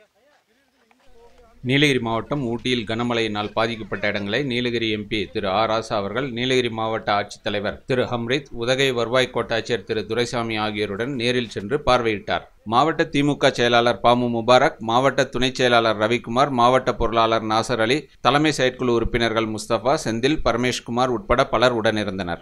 நீலகிரி மாவட்டம் ஊட்டியில் கனமழையினால் பாதிக்கப்பட்ட இடங்களை நீலகிரி எம்பி திரு ஆ ராசா அவர்கள் நீலகிரி மாவட்ட ஆட்சித்தலைவர் திரு ஹம்ரித் உதகை வருவாய் கோட்டாட்சியர் திரு துரைசாமி ஆகியோருடன் நேரில் சென்று பார்வையிட்டார் மாவட்ட திமுக செயலாளர் பாமு முபாரக் மாவட்ட துணைச் செயலாளர் ரவிக்குமார் மாவட்ட பொருளாளர் நாசர் அலி தலைமை செயற்குழு உறுப்பினர்கள் முஸ்தபா செந்தில் பரமேஷ்குமார் உட்பட பலர் உடனிருந்தனர்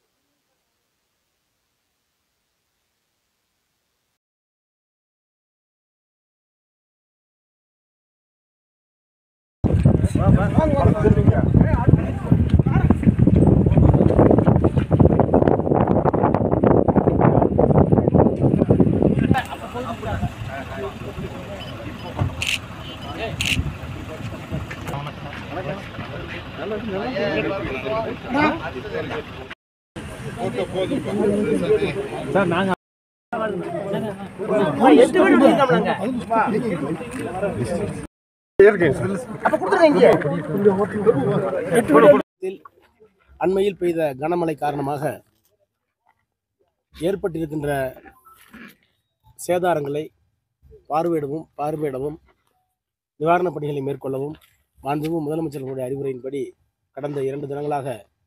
அண்மையில் பெய்த கனமழை காரணமாக ஏற்பட்டிருக்கின்ற சேதாரங்களை பார்வையிடவும் பார்வையிடவும் நிவாரணப் பணிகளை மேற்கொள்ளவும் மாண்புமிகு முதலமைச்சர்களுடைய அறிவுரையின்படி கடந்த இரண்டு தினங்களாக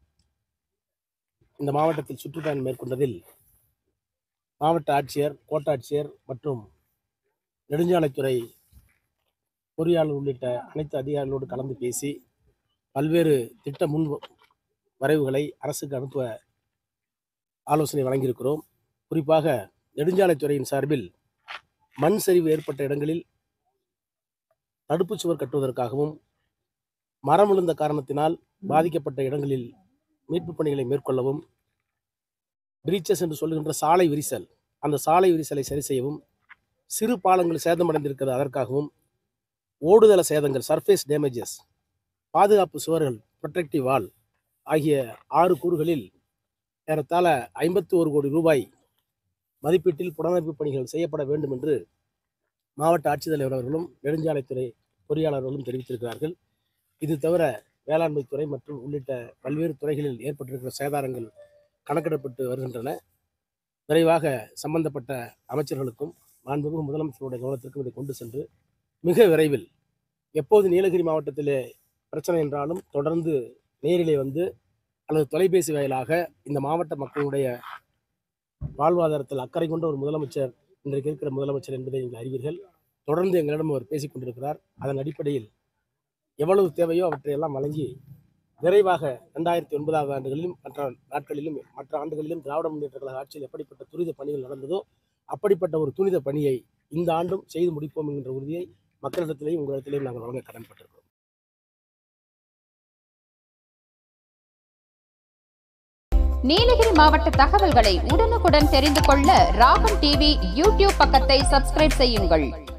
இந்த மாவட்டத்தில் சுற்றுப்பயணம் மேற்கொண்டதில் மாவட்ட ஆட்சியர் கோட்டாட்சியர் மற்றும் நெடுஞ்சாலைத்துறை பொறியாளர் உள்ளிட்ட அனைத்து அதிகாரிகளோடு கலந்து பேசி பல்வேறு திட்ட முன் வரைவுகளை அரசுக்கு அனுப்ப ஆலோசனை வழங்கியிருக்கிறோம் குறிப்பாக நெடுஞ்சாலைத்துறையின் சார்பில் மண் சரிவு ஏற்பட்ட இடங்களில் தடுப்புச் சுவர் கட்டுவதற்காகவும் மரம் விழுந்த காரணத்தினால் பாதிக்கப்பட்ட இடங்களில் மீட்புப் பணிகளை மேற்கொள்ளவும் பிரீச்சஸ் என்று சொல்லுகின்ற சாலை விரிசல் அந்த சாலை விரிசலை சரி செய்யவும் சிறு பாலங்கள் சேதமடைந்திருக்கிறது அதற்காகவும் ஓடுதள சேதங்கள் சர்ஃபேஸ் டேமேஜஸ் பாதுகாப்பு சுவர்கள் ப்ரொடெக்டிவ் வால் ஆகிய ஆறு கூறுகளில் ஏறத்தாழ ஐம்பத்தி ஒரு கோடி ரூபாய் மதிப்பீட்டில் புனரமைப்பு பணிகள் செய்யப்பட வேண்டும் என்று மாவட்ட ஆட்சித்தலைவர் அவர்களும் நெடுஞ்சாலைத்துறை பொறியாளர்களும் தெரிவித்திருக்கிறார்கள் இது தவிர வேளாண்மைத்துறை மற்றும் உள்ளிட்ட பல்வேறு துறைகளில் ஏற்பட்டிருக்கிற சேதாரங்கள் கணக்கிடப்பட்டு வருகின்றன விரைவாக சம்பந்தப்பட்ட அமைச்சர்களுக்கும் மாண்புமிகு முதலமைச்சருடைய கவனத்திற்கும் இதை கொண்டு சென்று மிக விரைவில் எப்போது நீலகிரி மாவட்டத்திலே பிரச்சனை என்றாலும் தொடர்ந்து நேரிலே வந்து அல்லது தொலைபேசி வாயிலாக இந்த மாவட்ட மக்களுடைய வாழ்வாதாரத்தில் அக்கறை கொண்ட ஒரு முதலமைச்சர் இன்றைக்கு இருக்கிற முதலமைச்சர் என்பதை நீங்கள் அறிவீர்கள் தொடர்ந்து எங்களிடம் அவர் பேசிக் கொண்டிருக்கிறார் அதன் அடிப்படையில் எவ்வளவு தேவையோ அவற்றையெல்லாம் வழங்கி விரைவாக ரெண்டாயிரத்தி ஒன்பதாவது ஆண்டுகளிலும் மற்ற நாட்களிலும் மற்ற ஆண்டுகளிலும் திராவிட முன்னேற்ற கழக ஆட்சியில் எப்படிப்பட்ட துரித பணிகள் நடந்ததோ அப்படிப்பட்ட ஒரு துரித பணியை இந்த ஆண்டும் செய்து முடிப்போம் என்கின்ற உறுதியை மக்களிடத்திலேயும் உங்களிடத்திலேயும் நாங்கள் வழங்க கடன்பட்டிருக்கிறோம் நீலகிரி மாவட்ட தகவல்களை உடனுக்குடன் தெரிந்து கொள்ள ராகம் டிவி யூடியூப் பக்கத்தை சப்ஸ்கிரைப் செய்யுங்கள்